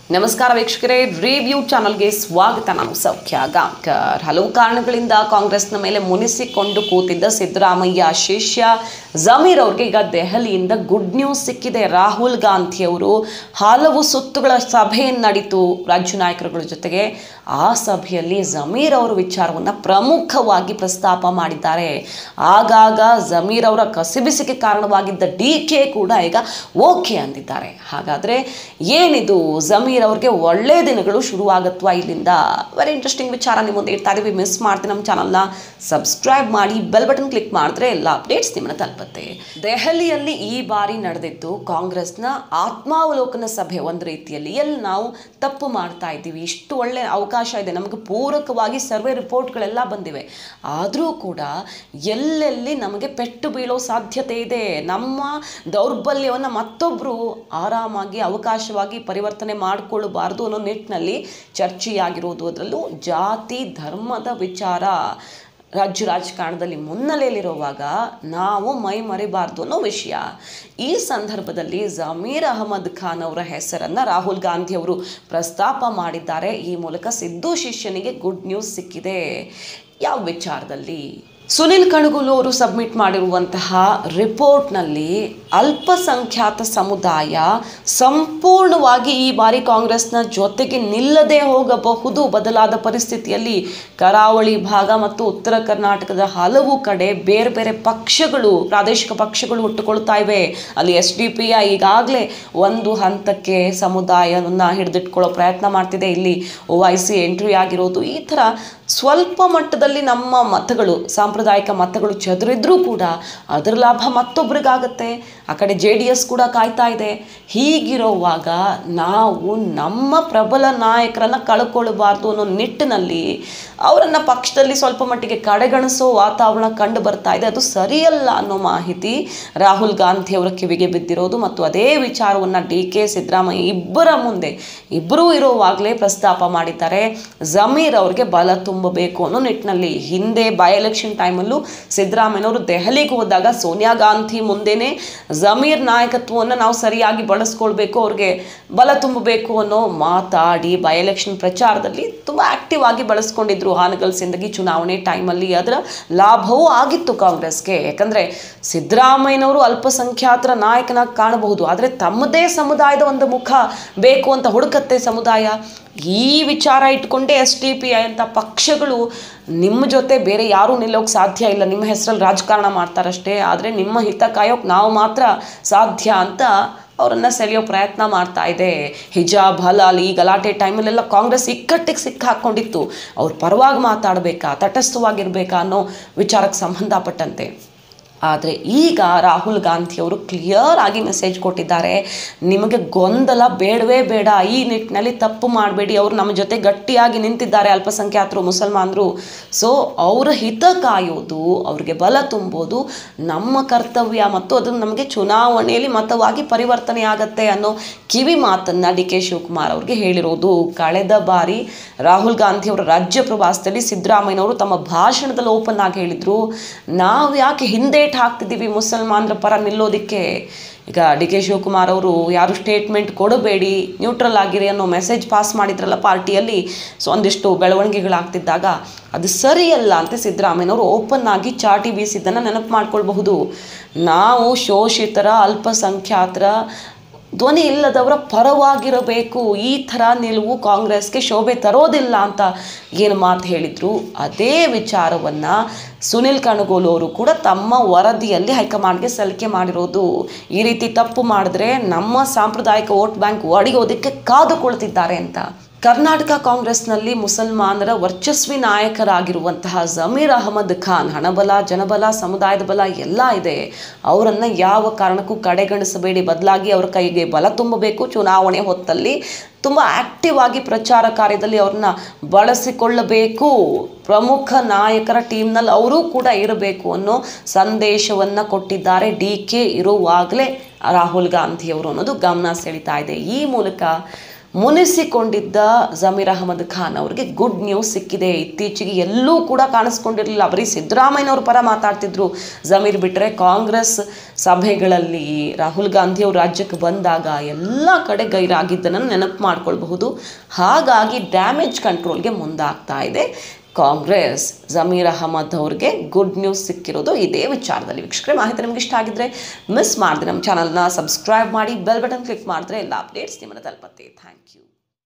ನಮಸ್ಕಾರ ವೀಕ್ಷಕರೇ ರಿವ್ಯೂ ಚಾನಲ್ಗೆ ಸ್ವಾಗತ ನಾನು ಸೌಖ್ಯ ಗಾಂಕರ್ ಹಲವು ಕಾರಣಗಳಿಂದ ಕಾಂಗ್ರೆಸ್ನ ಮೇಲೆ ಮುನಿಸಿಕೊಂಡು ಕೂತಿದ್ದ ಸಿದ್ದರಾಮಯ್ಯ ಶಿಷ್ಯ ಜಮೀರ್ ಅವ್ರಿಗೆ ಈಗ ದೆಹಲಿಯಿಂದ ಗುಡ್ ನ್ಯೂಸ್ ಸಿಕ್ಕಿದೆ ರಾಹುಲ್ ಗಾಂಧಿ ಅವರು ಹಲವು ಸುತ್ತುಗಳ ಸಭೆ ನಡೀತು ರಾಜ್ಯ ನಾಯಕರುಗಳ ಜೊತೆಗೆ ಆ ಸಭೆಯಲ್ಲಿ ಜಮೀರ್ ಅವರ ವಿಚಾರವನ್ನು ಪ್ರಮುಖವಾಗಿ ಪ್ರಸ್ತಾಪ ಮಾಡಿದ್ದಾರೆ ಆಗಾಗ ಜಮೀರ್ ಅವರ ಕಸಿಬಿಸಿಗೆ ಕಾರಣವಾಗಿದ್ದ ಡಿ ಕೆ ಕೂಡ ಈಗ ಓಕೆ ಅಂದಿದ್ದಾರೆ ಹಾಗಾದರೆ ಏನಿದು ಜಮೀರ್ ಅವ್ರಿಗೆ ಒಳ್ಳೆ ದಿನಗಳು ಶುರುವಾಗತ್ವಾ ಇಲ್ಲಿಂದ ವೆರಿ ಇಂಟ್ರೆಸ್ಟಿಂಗ್ ವಿಚಾರ ನಿಮ್ಮ ಮುಂದೆ ಇಡ್ತಾ ಇದೀವಿ ಮಿಸ್ ಮಾಡ್ತೀನಿ ನಮ್ಮ ಚಾನಲ್ನ ಸಬ್ಸ್ಕ್ರೈಬ್ ಮಾಡಿ ಬೆಲ್ ಬಟನ್ ಕ್ಲಿಕ್ ಮಾಡಿದ್ರೆ ಎಲ್ಲ ಅಪ್ಡೇಟ್ಸ್ ನಿಮ್ಮನ್ನ ತಲುಪುತ್ತೆ ದೆಹಲಿಯಲ್ಲಿ ಈ ಬಾರಿ ನಡೆದಿದ್ದು ಕಾಂಗ್ರೆಸ್ನ ಆತ್ಮಾವಲೋಕನ ಸಭೆ ಒಂದು ರೀತಿಯಲ್ಲಿ ಎಲ್ಲಿ ನಾವು ತಪ್ಪು ಮಾಡ್ತಾ ಇದ್ದೀವಿ ಇಷ್ಟು ಒಳ್ಳೆ ಅವಕಾಶ ಇದೆ ನಮಗೆ ಪೂರಕವಾಗಿ ಸರ್ವೆ ರಿಪೋರ್ಟ್ಗಳೆಲ್ಲ ಬಂದಿವೆ ಆದರೂ ಕೂಡ ಎಲ್ಲೆಲ್ಲಿ ನಮಗೆ ಪೆಟ್ಟು ಬೀಳೋ ಸಾಧ್ಯತೆ ಇದೆ ನಮ್ಮ ದೌರ್ಬಲ್ಯವನ್ನು ಮತ್ತೊಬ್ಬರು ಆರಾಮಾಗಿ ಅವಕಾಶವಾಗಿ ಪರಿವರ್ತನೆ ಮಾಡಿಕೊಳ್ಳಬಾರ್ದು ಅನ್ನೋ ನಿಟ್ಟಿನಲ್ಲಿ ಚರ್ಚೆಯಾಗಿರೋದು ಅದರಲ್ಲೂ ಜಾತಿ ಧರ್ಮದ ವಿಚಾರ ರಾಜ್ಯ ರಾಜಕಾರಣದಲ್ಲಿ ಮುನ್ನೆಲೆಯಲ್ಲಿರುವಾಗ ನಾವು ಮೈ ಮರಿಬಾರ್ದು ಅನ್ನೋ ವಿಷಯ ಈ ಸಂದರ್ಭದಲ್ಲಿ ಜಮೀರ್ ಅಹಮದ್ ಖಾನ್ ಅವರ ಹೆಸರನ್ನು ರಾಹುಲ್ ಗಾಂಧಿ ಅವರು ಪ್ರಸ್ತಾಪ ಮಾಡಿದ್ದಾರೆ ಈ ಮೂಲಕ ಸಿದ್ದು ಶಿಷ್ಯನಿಗೆ ಗುಡ್ ನ್ಯೂಸ್ ಸಿಕ್ಕಿದೆ ಯಾವ ವಿಚಾರದಲ್ಲಿ ಸುನಿಲ್ ಕಣಗುಲು ಅವರು ಸಬ್ಮಿಟ್ ಮಾಡಿರುವಂತಹ ರಿಪೋರ್ಟ್ನಲ್ಲಿ ಅಲ್ಪಸಂಖ್ಯಾತ ಸಮುದಾಯ ಸಂಪೂರ್ಣವಾಗಿ ಈ ಬಾರಿ ಕಾಂಗ್ರೆಸ್ನ ಜೊತೆಗೆ ನಿಲ್ಲದೆ ಹೋಗಬಹುದು ಬದಲಾದ ಪರಿಸ್ಥಿತಿಯಲ್ಲಿ ಕರಾವಳಿ ಭಾಗ ಮತ್ತು ಉತ್ತರ ಕರ್ನಾಟಕದ ಹಲವು ಕಡೆ ಬೇರೆ ಬೇರೆ ಪಕ್ಷಗಳು ಪ್ರಾದೇಶಿಕ ಪಕ್ಷಗಳು ಹುಟ್ಟುಕೊಳ್ತಾ ಇವೆ ಅಲ್ಲಿ ಎಸ್ ಡಿ ಪಿ ಈಗಾಗಲೇ ಒಂದು ಹಂತಕ್ಕೆ ಸಮುದಾಯವನ್ನು ಹಿಡಿದಿಟ್ಕೊಳ್ಳೋ ಪ್ರಯತ್ನ ಮಾಡ್ತಿದೆ ಇಲ್ಲಿ ಒ ಐ ಸಿ ಎಂಟ್ರಿ ಆಗಿರೋದು ಈ ಥರ ಸ್ವಲ್ಪ ಮಟ್ಟದಲ್ಲಿ ನಮ್ಮ ಮತಗಳು ಸಾಂಪ್ರದಾಯಿಕ ಮತಗಳು ಚದುರಿದ್ರೂ ಕೂಡ ಅದರ ಲಾಭ ಮತ್ತೊಬ್ರಿಗಾಗತ್ತೆ ಆ ಕಡೆ ಜೆ ಡಿ ಎಸ್ ಕೂಡ ಕಾಯ್ತಾ ಇದೆ ಹೀಗಿರೋವಾಗ ನಾವು ನಮ್ಮ ಪ್ರಬಲ ನಾಯಕರನ್ನು ಕಳ್ಕೊಳ್ಬಾರ್ದು ಅನ್ನೋ ನಿಟ್ಟಿನಲ್ಲಿ ಅವರನ್ನು ಪಕ್ಷದಲ್ಲಿ ಸ್ವಲ್ಪ ಮಟ್ಟಿಗೆ ಕಡೆಗಣಿಸೋ ವಾತಾವರಣ ಕಂಡು ಬರ್ತಾ ಇದೆ ಅದು ಸರಿಯಲ್ಲ ಅನ್ನೋ ಮಾಹಿತಿ ರಾಹುಲ್ ಗಾಂಧಿ ಅವರ ಕಿವಿಗೆ ಬಿದ್ದಿರೋದು ಮತ್ತು ಅದೇ ವಿಚಾರವನ್ನು ಡಿ ಕೆ ಸಿದ್ದರಾಮಯ್ಯ ಇಬ್ಬರ ಮುಂದೆ ಇಬ್ಬರೂ ಇರೋವಾಗಲೇ ಪ್ರಸ್ತಾಪ ಮಾಡಿದ್ದಾರೆ ಜಮೀರ್ ಅವ್ರಿಗೆ ಬಲ ತುಂಬಬೇಕು ಅನ್ನೋ ನಿಟ್ಟಿನಲ್ಲಿ ಹಿಂದೆ ಬೈ ಎಲೆಕ್ಷನ್ ಟೈಮಲ್ಲೂ ಸಿದ್ದರಾಮಯ್ಯನವರು ದೆಹಲಿಗೆ ಹೋದಾಗ ಸೋನಿಯಾ ಗಾಂಧಿ ಮುಂದೆನೇ ಜಮೀರ್ ನಾಯಕತ್ವವನ್ನು ನಾವು ಸರಿಯಾಗಿ ಬಳಸ್ಕೊಳ್ಬೇಕು ಅವ್ರಿಗೆ ಬಲ ತುಂಬಬೇಕು ಅನ್ನೋ ಮಾತಾಡಿ ಬೈ ಎಲೆಕ್ಷನ್ ಪ್ರಚಾರದಲ್ಲಿ ತುಂಬ ಆಕ್ಟಿವ್ ಆಗಿ ಬಳಸ್ಕೊಂಡಿದ್ರು ಹಾನಗಲ್ ಸಿಂದಗಿ ಚುನಾವಣೆ ಟೈಮಲ್ಲಿ ಅದರ ಲಾಭವೂ ಆಗಿತ್ತು ಕಾಂಗ್ರೆಸ್ಗೆ ಯಾಕಂದರೆ ಸಿದ್ದರಾಮಯ್ಯನವರು ಅಲ್ಪಸಂಖ್ಯಾತರ ನಾಯಕನಾಗಿ ಕಾಣಬಹುದು ಆದರೆ ತಮ್ಮದೇ ಸಮುದಾಯದ ಒಂದು ಮುಖ ಬೇಕು ಅಂತ ಹುಡುಕತ್ತೆ ಸಮುದಾಯ ಈ ವಿಚಾರ ಇಟ್ಕೊಂಡೇ ಎಸ್ ಟಿ ಪಿ ಐ ಅಂತ ಪಕ್ಷಗಳು ನಿಮ್ಮ ಜೊತೆ ಬೇರೆ ಯಾರೂ ನಿಲ್ಲೋಕೆ ಸಾಧ್ಯ ಇಲ್ಲ ನಿಮ್ಮ ಹೆಸರಲ್ಲಿ ರಾಜಕಾರಣ ಮಾಡ್ತಾರಷ್ಟೇ ಆದರೆ ನಿಮ್ಮ ಹಿತ ಕಾಯೋಕೆ ನಾವು ಮಾತ್ರ ಸಾಧ್ಯ ಅಂತ ಅವರನ್ನು ಸೆಳೆಯೋ ಪ್ರಯತ್ನ ಮಾಡ್ತಾ ಇದೆ ಹಿಜಾಬ್ ಹಲಾಲ್ ಈ ಗಲಾಟೆ ಟೈಮಲ್ಲೆಲ್ಲ ಕಾಂಗ್ರೆಸ್ ಇಕ್ಕಟ್ಟಿಗೆ ಸಿಕ್ಕ ಹಾಕ್ಕೊಂಡಿತ್ತು ಅವ್ರ ಪರವಾಗಿ ಮಾತಾಡಬೇಕಾ ತಟಸ್ಥವಾಗಿರ್ಬೇಕಾ ಅನ್ನೋ ವಿಚಾರಕ್ಕೆ ಸಂಬಂಧಪಟ್ಟಂತೆ ಆದರೆ ಈಗ ರಾಹುಲ್ ಗಾಂಧಿಯವರು ಕ್ಲಿಯರ್ ಆಗಿ ಮೆಸೇಜ್ ಕೊಟ್ಟಿದ್ದಾರೆ ನಿಮಗೆ ಗೊಂದಲ ಬೇಡವೇ ಬೇಡ ಈ ನಿಟ್ಟಿನಲ್ಲಿ ತಪ್ಪು ಮಾಡಬೇಡಿ ಅವರು ನಮ್ಮ ಜೊತೆ ಗಟ್ಟಿಯಾಗಿ ನಿಂತಿದ್ದಾರೆ ಅಲ್ಪಸಂಖ್ಯಾತರು ಮುಸಲ್ಮಾನರು ಸೊ ಅವರ ಹಿತ ಕಾಯೋದು ಅವ್ರಿಗೆ ಬಲ ತುಂಬೋದು ನಮ್ಮ ಕರ್ತವ್ಯ ಮತ್ತು ಅದು ನಮಗೆ ಚುನಾವಣೆಯಲ್ಲಿ ಮತವಾಗಿ ಪರಿವರ್ತನೆ ಆಗತ್ತೆ ಅನ್ನೋ ಕಿವಿ ಮಾತನ್ನು ಡಿ ಕೆ ಶಿವಕುಮಾರ್ ಅವ್ರಿಗೆ ಹೇಳಿರೋದು ಕಳೆದ ಬಾರಿ ರಾಹುಲ್ ಗಾಂಧಿ ಅವರ ರಾಜ್ಯ ಪ್ರವಾಸದಲ್ಲಿ ಸಿದ್ದರಾಮಯ್ಯನವರು ತಮ್ಮ ಭಾಷಣದಲ್ಲಿ ಓಪನ್ ಆಗಿ ಹೇಳಿದರು ನಾವು ಯಾಕೆ ಹಿಂದೆ ಹಾಕ್ತಿದ್ದೀವಿ ಮುಸಲ್ಮಾನರ ಪರ ನಿಲ್ಲೋದಕ್ಕೆ ಈಗ ಡಿ ಕೆ ಶಿವಕುಮಾರ್ ಅವರು ಯಾರು ಸ್ಟೇಟ್ಮೆಂಟ್ ಕೊಡಬೇಡಿ ನ್ಯೂಟ್ರಲ್ ಆಗಿರಿ ಅನ್ನೋ ಮೆಸೇಜ್ ಪಾಸ್ ಮಾಡಿದ್ರಲ್ಲ ಪಾರ್ಟಿಯಲ್ಲಿ ಸೊ ಒಂದಿಷ್ಟು ಬೆಳವಣಿಗೆಗಳಾಗ್ತಿದ್ದಾಗ ಅದು ಸರಿಯಲ್ಲ ಅಂತ ಸಿದ್ದರಾಮಯ್ಯನವರು ಓಪನ್ ಆಗಿ ಚಾಟಿ ಬೀಸಿದ್ದನ್ನು ನೆನಪು ಮಾಡ್ಕೊಳ್ಬಹುದು ನಾವು ಶೋಷಿತರ ಅಲ್ಪಸಂಖ್ಯಾತರ ಧ್ವನಿ ಇಲ್ಲದವರ ಪರವಾಗಿರಬೇಕು ಈ ಥರ ನಿಲುವು ಕಾಂಗ್ರೆಸ್ಗೆ ಶೋಭೆ ತರೋದಿಲ್ಲ ಅಂತ ಏನು ಮಾತು ಹೇಳಿದರು ಅದೇ ವಿಚಾರವನ್ನು ಸುನಿಲ್ ಕಣಗೋಲು ಅವರು ಕೂಡ ತಮ್ಮ ವರದಿಯಲ್ಲಿ ಹೈಕಮಾಂಡ್ಗೆ ಸಲ್ಲಿಕೆ ಮಾಡಿರೋದು ಈ ರೀತಿ ತಪ್ಪು ಮಾಡಿದ್ರೆ ನಮ್ಮ ಸಾಂಪ್ರದಾಯಿಕ ವೋಟ್ ಬ್ಯಾಂಕ್ ಒಡೆಯೋದಕ್ಕೆ ಕಾದು ಕುಳಿತಿದ್ದಾರೆ ಅಂತ ಕರ್ನಾಟಕ ಕಾಂಗ್ರೆಸ್ನಲ್ಲಿ ಮುಸಲ್ಮಾನರ ವರ್ಚಸ್ವಿ ನಾಯಕರಾಗಿರುವಂತಹ ಜಮೀರ್ ಅಹಮದ್ ಖಾನ್ ಹಣಬಲ ಜನಬಲ ಸಮುದಾಯದ ಬಲ ಎಲ್ಲ ಇದೆ ಅವರನ್ನು ಯಾವ ಕಾರಣಕ್ಕೂ ಕಡೆಗಣಿಸಬೇಡಿ ಬದಲಾಗಿ ಅವರ ಕೈಗೆ ಬಲ ತುಂಬಬೇಕು ಚುನಾವಣೆ ಹೊತ್ತಲ್ಲಿ ತುಂಬ ಆಕ್ಟಿವ್ ಆಗಿ ಪ್ರಚಾರ ಕಾರ್ಯದಲ್ಲಿ ಅವ್ರನ್ನ ಬಳಸಿಕೊಳ್ಳಬೇಕು ಪ್ರಮುಖ ನಾಯಕರ ಟೀಮ್ನಲ್ಲಿ ಅವರೂ ಕೂಡ ಇರಬೇಕು ಅನ್ನೋ ಸಂದೇಶವನ್ನು ಕೊಟ್ಟಿದ್ದಾರೆ ಡಿ ಕೆ ಇರುವಾಗಲೇ ರಾಹುಲ್ ಗಾಂಧಿ ಅವರು ಅನ್ನೋದು ಗಮನ ಸೆಳೀತಾ ಇದೆ ಈ ಮೂಲಕ ಮುನಿಸಿಕೊಂಡಿದ್ದ ಜಮೀರ್ ಅಹಮದ್ ಖಾನ್ ಅವರಿಗೆ ಗುಡ್ ನ್ಯೂಸ್ ಸಿಕ್ಕಿದೆ ಇತ್ತೀಚೆಗೆ ಎಲ್ಲೂ ಕೂಡ ಕಾಣಿಸ್ಕೊಂಡಿರಲಿಲ್ಲ ಬರೀ ಸಿದ್ದರಾಮಯ್ಯನವ್ರ ಪರ ಮಾತಾಡ್ತಿದ್ರು ಜಮೀರ್ ಬಿಟ್ಟರೆ ಕಾಂಗ್ರೆಸ್ ಸಭೆಗಳಲ್ಲಿ ರಾಹುಲ್ ಗಾಂಧಿ ಅವರು ರಾಜ್ಯಕ್ಕೆ ಬಂದಾಗ ಎಲ್ಲ ಕಡೆ ಗೈರಾಗಿದ್ದನ್ನು ನೆನಪು ಮಾಡ್ಕೊಳ್ಬಹುದು ಹಾಗಾಗಿ ಡ್ಯಾಮೇಜ್ ಕಂಟ್ರೋಲ್ಗೆ ಮುಂದಾಗ್ತಾ ಇದೆ ಕಾಂಗ್ರೆಸ್ ಜಮೀರ್ ಅಹಮದ್ ಅವ್ರಿಗೆ ಗುಡ್ ನ್ಯೂಸ್ ಸಿಕ್ಕಿರೋದು ಇದೇ ವಿಚಾರದಲ್ಲಿ ವೀಕ್ಷಕರೇ ಮಾಹಿತಿ ನಿಮ್ಗೆ ಇಷ್ಟ ಆಗಿದ್ರೆ ಮಿಸ್ ಮಾಡಿದ್ರೆ ನಮ್ಮ ಚಾನಲ್ನ ಸಬ್ಸ್ಕ್ರೈಬ್ ಮಾಡಿ ಬೆಲ್ ಬಟನ್ ಕ್ಲಿಕ್ ಮಾಡಿದ್ರೆ ಎಲ್ಲ ಅಪ್ಡೇಟ್ಸ್ ನಿಮ್ಮನ್ನು ತಲುಪತ್ತೆ ಥ್ಯಾಂಕ್ ಯು